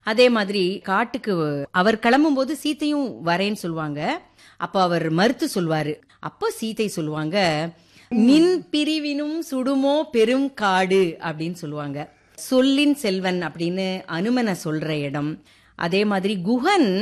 அதே மாதிரி காட்டுக்கு அவர் கிளம்பும்போது சீத்தையும் வரேன்னு சொல்லுவாங்க அப்போ அவர் மறுத்து சொல்வாரு அப்போ சீத்தை சொல்லுவாங்க நின் பிரிவினும் சுடுமோ பெரும் காடு அப்படின்னு சொல்லுவாங்க சொல்லின் செல்வன் அப்படின்னு அனுமனை சொல்ற இடம் அதே மாதிரி குஹன்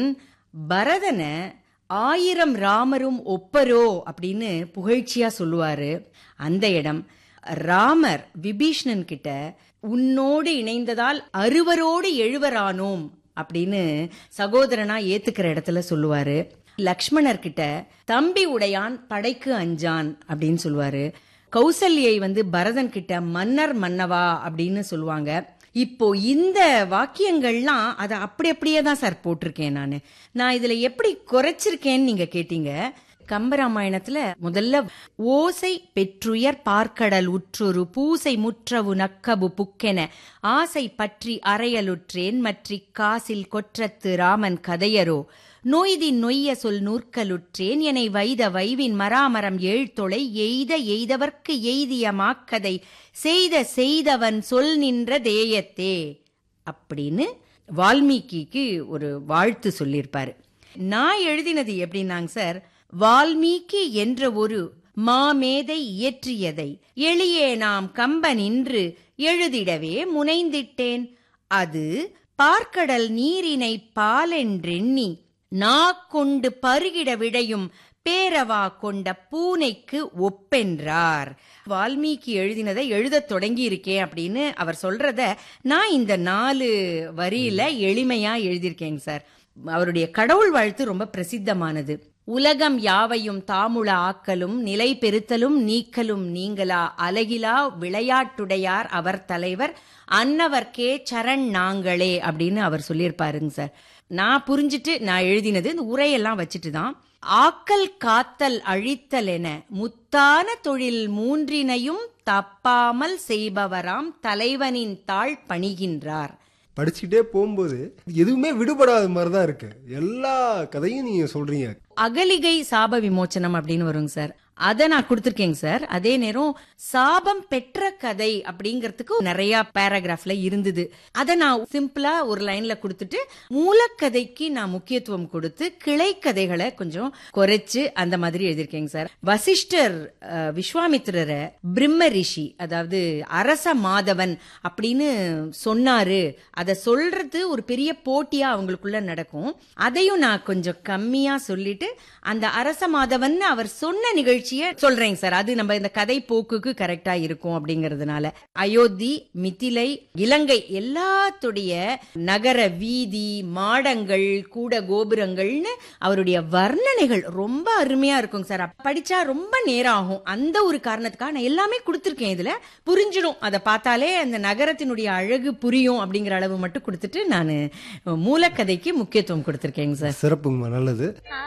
பரதனை ஆயிரம் ராமரும் ஒப்பரோ அப்படின்னு புகழ்ச்சியா சொல்லுவாரு அந்த இடம் ராமர் விபீஷ்ணன் கிட்ட உன்னோடு இணைந்ததால் அறுவரோடு எழுவரானோம் அப்படின்னு சகோதரனா ஏத்துக்கிற இடத்துல சொல்லுவாரு லக்ஷ்மணர் கிட்ட தம்பி உடையான் படைக்கு அஞ்சான் அப்படின்னு சொல்லுவாரு கௌசல்யை வந்து பரதன் கிட்ட மன்னர் மன்னவா அப்படின்னு சொல்லுவாங்க இப்போ இந்த வாக்கியங்கள்லாம் அதை அப்படி அப்படியே தான் சார் போட்டிருக்கேன் நான் நான் இதுல எப்படி குறைச்சிருக்கேன்னு நீங்க கேட்டீங்க கம்பராமாயணத்துல முதல்ல ஓசை பெற்றுயர் பார்க்கடல் உற்றொரு பூசை முற்றவு நக்கபு புக்கென ஆசை பற்றி அறையலுற்றேன் மற்றி காசில் கொற்றத்து ராமன் கதையரோ நொய்தின் நொய்ய சொல் நூற்கலுற்றேன் எனை வைத வைவின் மராமரம் ஏழ்தொலை எய்த எய்தவர்க்கு எய்திய மாக்கதை செய்த செய்தவன் சொல் நின்ற தேயத்தே அப்படின்னு வால்மீகிக்கு ஒரு வாழ்த்து சொல்லியிருப்பாரு நான் எழுதினது எப்படின்னாங்க சார் வால்மீகி என்ற ஒரு மாமேதை இயற்றியதை எளியே நாம் கம்பனின்று எழுதிடவே முனைந்திட்டேன் அது பார்க்கடல் நீரினை பாலென்றெண்ணி நா கொண்டு பருகிட விடையும் பேரவா கொண்ட பூனைக்கு ஒப்பென்றார் வால்மீகி எழுதினதை எழுதத் தொடங்கி இருக்கேன் அப்படின்னு அவர் சொல்றத நான் இந்த நாலு வரியில எளிமையா எழுதியிருக்கேங்க சார் அவருடைய கடவுள் வாழ்த்து ரொம்ப பிரசித்தமானது உலகம் யாவையும் தாமுள ஆக்கலும் நிலை பெருத்தலும் நீக்கலும் நீங்களா அலகிலா விளையாட்டுடையார் அவர் தலைவர் அன்னவர்க்கே சரண் நாங்களே அப்படின்னு அவர் சொல்லியிருப்பாருங்க சார் நான் புரிஞ்சிட்டு நான் எழுதினது இந்த உரையெல்லாம் வச்சுட்டு தான் ஆக்கல் காத்தல் அழித்தல் என முத்தான தொழில் மூன்றினையும் தப்பாமல் செய்பவராம் தலைவனின் தாழ் பணிகின்றார் படிச்சுக்கிட்டே போகும்போது எதுவுமே விடுபடாத மாதிரி தான் இருக்கு எல்லா கதையும் நீங்க சொல்றீங்க அகலிகை சாப விமோச்சனம் அப்படின்னு வருங்க சார் அதை நான் கொடுத்துருக்கேங்க சார் அதே நேரம் சாபம் பெற்ற கதை அப்படிங்கறதுக்கு நிறைய பேராகிராஃப்ல இருந்தது அதை நான் சிம்பிளா ஒரு லைன்ல கொடுத்துட்டு மூலக்கதைக்கு நான் முக்கியத்துவம் கொடுத்து கிளை கதைகளை கொஞ்சம் குறைச்சு அந்த மாதிரி எழுதியிருக்கேங்க சார் வசிஷ்டர் அஹ், விஸ்வாமித்திரரை பிரம்ம ரிஷி அதாவது அரச மாதவன் அப்படின்னு சொன்னாரு அதை சொல்றது ஒரு பெரிய போட்டியா அவங்களுக்குள்ள நடக்கும் அதையும் நான் கொஞ்சம் கம்மியா சொல்லிட்டு அந்த அரச மாதவன் அவர் சொன்ன நிகழ்ச்சியை சொல்றேங்க சார் அது நம்ம இந்த கதை போக்குக்கு கரெக்டா இருக்கும் அப்படிங்கறதுனால அயோத்தி மிதிலை இலங்கை எல்லாத்துடைய நகர வீதி மாடங்கள் கூட கோபுரங்கள்னு அவருடைய வர்ணனைகள் ரொம்ப அருமையா இருக்குங்க சார் அப்ப படிச்சா ரொம்ப நேரம் ஆகும் அந்த ஒரு காரணத்துக்காக நான் எல்லாமே கொடுத்துருக்கேன் இதுல புரிஞ்சிடும் அதை பார்த்தாலே அந்த நகரத்தினுடைய அழகு புரியும் அப்படிங்கிற அளவு மட்டும் கொடுத்துட்டு நான் மூலக்கதைக்கு முக்கியத்துவம் கொடுத்துருக்கேங்க சார் சிறப்புங்கம்மா நல்லது